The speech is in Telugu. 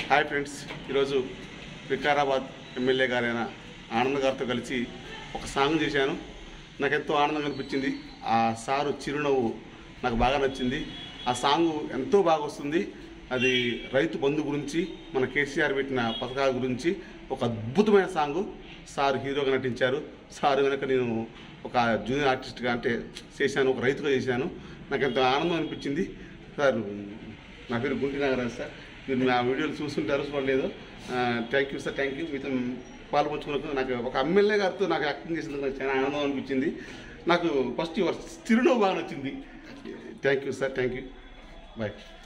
హాయ్ ఫ్రెండ్స్ ఈరోజు వికారాబాద్ ఎమ్మెల్యే గారైన ఆనంద్ గారితో కలిసి ఒక సాంగ్ చేశాను నాకు ఎంతో ఆనందంగా అనిపించింది ఆ సారు చిరునవ్వు నాకు బాగా నచ్చింది ఆ సాంగ్ ఎంతో బాగా వస్తుంది అది రైతు బంధు గురించి మన కేసీఆర్ పెట్టిన పథకాల గురించి ఒక అద్భుతమైన సాంగ్ సార్ హీరోగా నటించారు సార్ కనుక నేను ఒక జూనియర్ ఆర్టిస్ట్గా అంటే చేశాను ఒక రైతుగా చేశాను నాకు ఎంతో ఆనందం అనిపించింది సార్ నా పేరు గుంటి నాగరాజు సార్ మీరు నా వీడియోలు చూస్తుంటారు చూడలేదు thank you sir thank you మీతో పాల్పంచుకున్నందుకు నాకు ఒక ఎమ్మెల్యే గారితో నాకు యాక్టింగ్ చేసినందుకు నాకు చాలా ఆనందం అనిపించింది నాకు ఫస్ట్ యువర్ చిరునవ్వు బాగా నచ్చింది thank you sir thank you bye